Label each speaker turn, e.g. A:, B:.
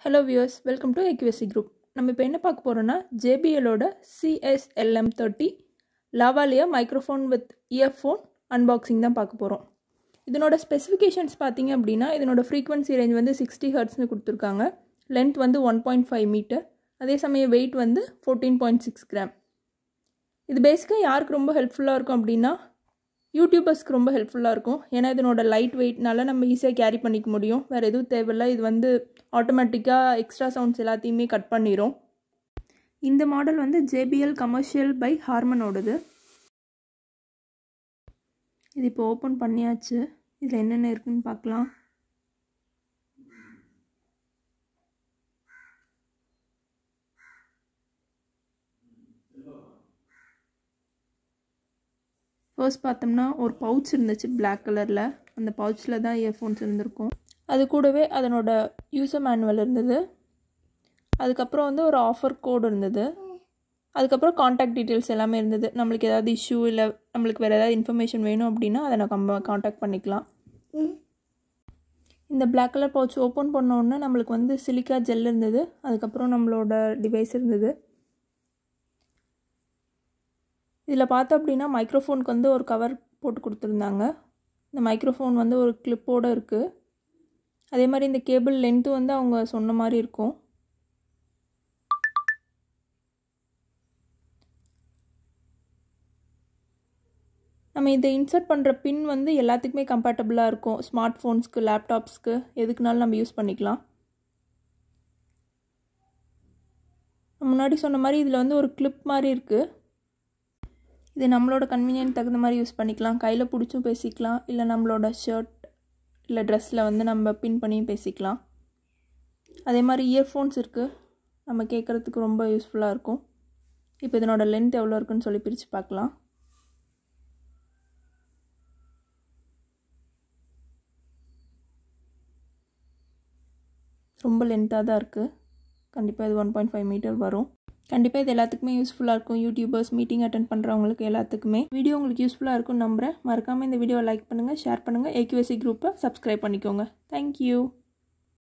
A: hello viewers welcome to EQSC group நம்ம இப்போ என்ன பார்க்க போகிறோன்னா ஜேபிஎலோட CSLM thirty lavalier microphone with earphone unboxing தான் பார்க்க போகிறோம் இதனோட ஸ்பெசிஃபிகேஷன்ஸ் பார்த்தீங்க அப்படின்னா இதனோட ஃப்ரீக்வன்சி ரேஞ்ச் வந்து சிக்ஸ்டி ஹர்ட்ஸ்னு கொடுத்துருக்காங்க லென்த் வந்து ஒன் பாயிண்ட் ஃபைவ் மீட்டர் அதே சமயம் வெயிட் வந்து ஃபோர்டீன் பாயிண்ட் சிக்ஸ் கிராம் இது பேசிக்காக யாருக்கு ரொம்ப ஹெல்ப்ஃபுல்லாக இருக்கும் அப்படின்னா யூடியூபர்ஸ்க்கு ரொம்ப ஹெல்ப்ஃபுல்லாக இருக்கும் ஏன்னா இதனோட லைட் வெயிட்னால நம்ம ஈஸியாக கேரி பண்ணிக்க முடியும் வேறு எதுவும் தேவையில்லை இது வந்து ஆட்டோமேட்டிக்காக எக்ஸ்ட்ரா சவுண்ட்ஸ் எல்லாத்தையுமே கட் பண்ணிடும் இந்த மாடல் வந்து ஜேபிஎல் கமர்ஷியல் பை ஹார்மனோடது இது இப்போ ஓப்பன் பண்ணியாச்சு இதில் என்னென்ன இருக்குன்னு பார்க்கலாம் ஃபர்ஸ்ட் பார்த்தோம்னா ஒரு பவுச் இருந்துச்சு பிளாக் கலரில் அந்த பவுச்சில் தான் இயர்ஃபோன்ஸ் இருந்திருக்கும் அது கூடவே அதனோட யூசர் மேனுவல் இருந்தது அதுக்கப்புறம் வந்து ஒரு ஆஃபர் கோடு இருந்தது அதுக்கப்புறம் காண்டாக்ட் டீட்டெயில்ஸ் எல்லாமே இருந்தது நம்மளுக்கு ஏதாவது இஷ்யூ இல்லை நம்மளுக்கு வேறு ஏதாவது இன்ஃபர்மேஷன் வேணும் அப்படின்னா அதை நம்ம காண்டாக்ட் பண்ணிக்கலாம் இந்த பிளாக் கலர் பவுச் ஓப்பன் பண்ண உடனே நம்மளுக்கு வந்து சிலிக்கா ஜெல் இருந்தது அதுக்கப்புறம் நம்மளோட டிவைஸ் இருந்தது இதில் பார்த்தோம் அப்படின்னா மைக்ரோஃபோனுக்கு வந்து ஒரு கவர் போட்டு கொடுத்துருந்தாங்க இந்த மைக்ரோஃபோன் வந்து ஒரு கிளிப்போடு இருக்குது அதே மாதிரி இந்த கேபிள் லென்த்து வந்து அவங்க சொன்ன மாதிரி இருக்கும் நம்ம இதை இன்சர்ட் பண்ணுற பின் வந்து எல்லாத்துக்குமே கம்பேட்டபிளாக இருக்கும் ஸ்மார்ட் ஃபோன்ஸ்க்கு லேப்டாப்ஸ்க்கு எதுக்குனாலும் நம்ம யூஸ் பண்ணிக்கலாம் முன்னாடி சொன்ன மாதிரி இதில் வந்து ஒரு கிளிப் மாதிரி இருக்குது இது நம்மளோட கன்வீனியன்ட் தகுந்த மாதிரி யூஸ் பண்ணிக்கலாம் கையில் பிடிச்சும் பேசிக்கலாம் இல்லை நம்மளோட ஷர்ட் இல்லை ட்ரெஸ்ஸில் வந்து நம்ம பின் பண்ணியும் பேசிக்கலாம் அதே மாதிரி இயர்ஃபோன்ஸ் இருக்குது நம்ம கேட்குறதுக்கு ரொம்ப யூஸ்ஃபுல்லாக இருக்கும் இப்போ இதனோட லென்த் எவ்வளோ இருக்குன்னு சொல்லி பிரித்து பார்க்கலாம் ரொம்ப லென்த்தாக தான் இருக்குது கண்டிப்பாக இது ஒன் பாயிண்ட் ஃபைவ் மீட்டர் வரும் கண்டிப்பாக இது எல்லாத்துக்குமே யூஸ்ஃபுல்லாக இருக்கும் யூடியூபர்ஸ் மீட்டிங் அட்டன் பண்ணுறவங்களுக்கு எல்லாத்துக்குமே வீடியோ உங்களுக்கு யூஸ்ஃபுல்லாக இருக்கும்னு நம்புகிறேன் மறக்காமல் இந்த வீடியோவை லைக் பண்ணுங்கள் ஷேர் பண்ணுங்கள் ஏக்யூஎஸ்சி குரூப்பை சப்ஸ்கிரைப் பண்ணிக்கோங்க தேங்க்யூ